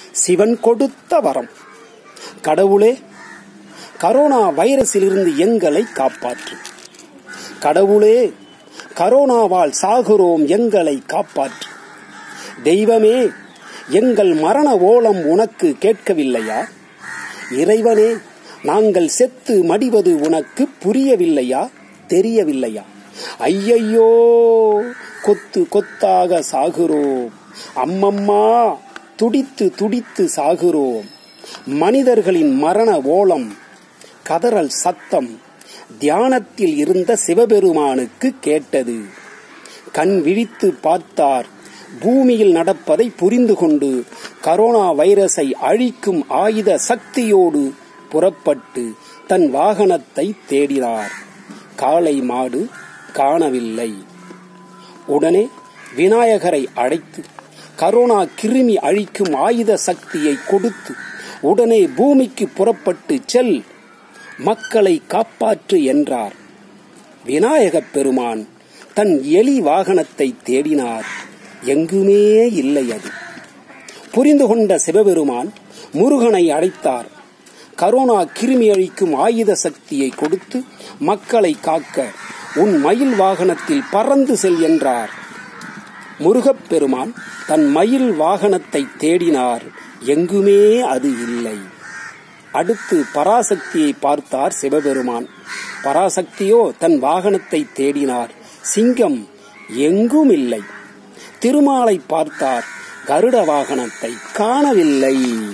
சிவன் கொடுத்த வரம் கடவுளே கரோனா வைரஸிலிருந்து எங்களை காப்பாற்று கடவுளே கரோனாவால் சாகுறோம் எங்களை காப்பாற்று தெய்வமே எங்கள் மரண ஓலம் உனக்கு கேட்கவில்லையா இறைவனே நாங்கள் செத்து மடிவது உனக்கு புரியவில்லையா தெரியவில்லையா ஐயையோ கொத்து கொத்தாக சாகுறோம் அம்மம்மா துடித்து துடித்து சாகுறோம் மனிதர்களின் மரண ஓலம் கதறல் சத்தம் தியானத்தில் இருந்த சிவபெருமானுக்கு கேட்டது கண் விழித்து பார்த்தார் பூமியில் நடப்பதை புரிந்து கொண்டு கரோனா வைரஸை அழிக்கும் ஆயுத சக்தியோடு புறப்பட்டு தன் வாகனத்தை தேடினார் காளை மாடு காணவில்லை உடனே விநாயகரை அழைத்து கரோனா கிருமி அழிக்கும் ஆயுத சக்தியை கொடுத்து உடனே பூமிக்கு புறப்பட்டு செல் மக்களை காப்பாற்று என்றார் விநாயகப் பெருமான் தன் எலி வாகனத்தை தேடினார் எங்குமே இல்லை அது புரிந்து கொண்ட சிவபெருமான் முருகனை அழைத்தார் கரோனா கிருமி அழிக்கும் ஆயுத சக்தியை கொடுத்து மக்களை காக்க உன் மயில் வாகனத்தில் பறந்து செல் என்றார் முருகப்பெருமான் தன் மயில் வாகனத்தை தேடினார் எங்குமே அது இல்லை அடுத்து பராசக்தியை பார்த்தார் சிவபெருமான் பராசக்தியோ தன் வாகனத்தை தேடினார் சிங்கம் எங்கும் இல்லை திருமாலை பார்த்தார் கருட வாகனத்தை காணவில்லை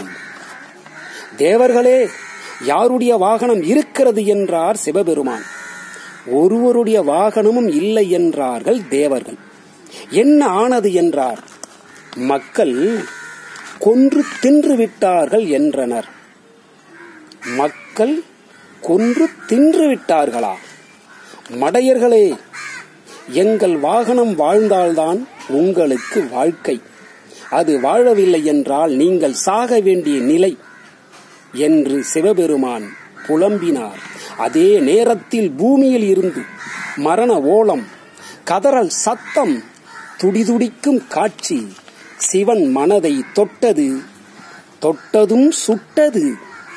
தேவர்களே யாருடைய வாகனம் இருக்கிறது என்றார் சிவபெருமான் ஒருவருடைய வாகனமும் இல்லை என்றார்கள் தேவர்கள் என்ன ஆனது என்றார் மக்கள் கொன்று தின்று விட்டார்கள் என்றனர் மக்கள் கொன்று தின்று விட்டார்களா மடையர்களே எங்கள் வாகனம் வாழ்ந்தால்தான் உங்களுக்கு வாழ்க்கை அது வாழவில்லை என்றால் நீங்கள் சாக வேண்டிய நிலை என்று சிவபெருமான் புலம்பினார் அதே நேரத்தில் பூமியில் இருந்து மரண ஓலம் கதறல் சத்தம் துடிதுடிக்கும் காட்சி சிவன் மனதை தொட்டது தொட்டதும் சுட்டது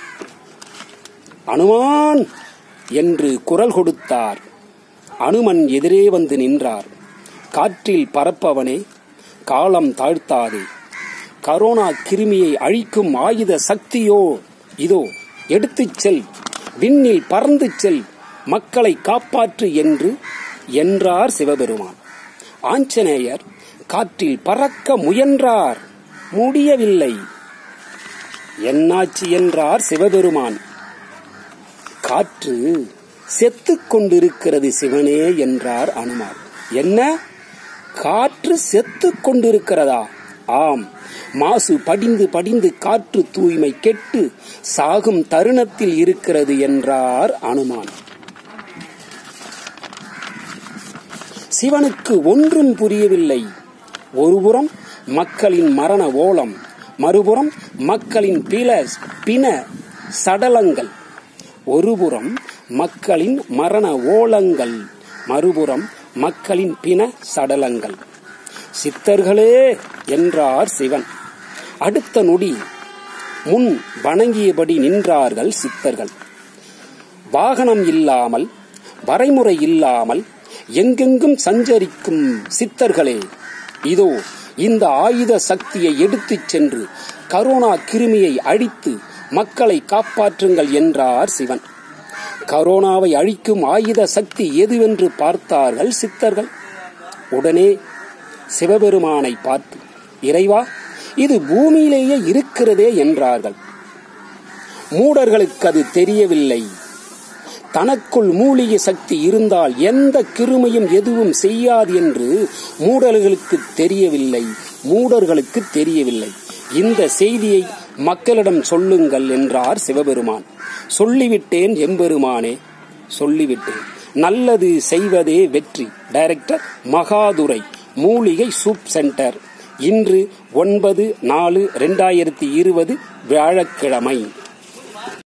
அனுமான் என்று குரல் கொடுத்தார் அனுமன் எதிரே வந்து நின்றார் காற்றில் பறப்பவனே காலம் தாழ்த்தாதே கரோனா கிருமியை அழிக்கும் ஆயுத சக்தியோ இதோ எடுத்துச் செல் விண்ணில் பறந்து செல் மக்களை காப்பாற்று என்று என்றார் சிவபெருமான் ஆஞ்சநேயர் காற்றில் பறக்க முயன்றார் முடியவில்லை என்னாச்சு என்றார் சிவபெருமான் காற்று செத்துக் கொண்டிருக்கிறது சிவனே என்றார் அனுமார் என்ன காற்று செத்துக் கொண்டிருக்கிறதா ஆம் மாசு படிந்து படிந்து காற்று தூய்மை கெட்டு சாகும் தருணத்தில் இருக்கிறது என்றார் அனுமான் சிவனுக்கு ஒன்றும் புரியவில்லை ஒருபுறம் மக்களின் மரண ஓலம் மறுபுறம் மக்களின் பில பின சடலங்கள் ஒருபுறம் மக்களின் மரண ஓலங்கள் மறுபுறம் மக்களின் பின சடலங்கள் சித்தர்களே என்றார் சிவன் அடுத்த நொடி முன் வணங்கியபடி நின்றார்கள் சித்தர்கள் வாகனம் இல்லாமல் வரைமுறை இல்லாமல் எங்கெங்கும் சஞ்சரிக்கும் சித்தர்களே இதோ இந்த ஆயுத சக்தியை எடுத்துச் சென்று கரோனா கிருமியை அழித்து மக்களை காப்பாற்றுங்கள் என்றார் சிவன் கரோனாவை அழிக்கும் ஆயுத சக்தி எதுவென்று பார்த்தார்கள் சித்தர்கள் உடனே சிவபெருமானை பார்த்து இறைவா இது பூமியிலேயே இருக்கிறதே என்றார்கள் மூடர்களுக்கு அது தெரியவில்லை தனக்குள் மூலிகை சக்தி இருந்தால் எந்த கிருமையும் எதுவும் செய்யாது என்று மூடர்களுக்கு தெரியவில்லை மூடர்களுக்கு தெரியவில்லை இந்த செய்தியை மக்களிடம் சொல்லுங்கள் என்றார் சிவபெருமான் சொல்லிவிட்டேன் எம்பெருமானே சொல்லிவிட்டேன் நல்லது செய்வதே வெற்றி டைரக்டர் மகாதுரை மூலிகை சூப் சென்டர் இன்று ஒன்பது நாலு ரெண்டாயிரத்தி இருபது வியாழக்கிழமை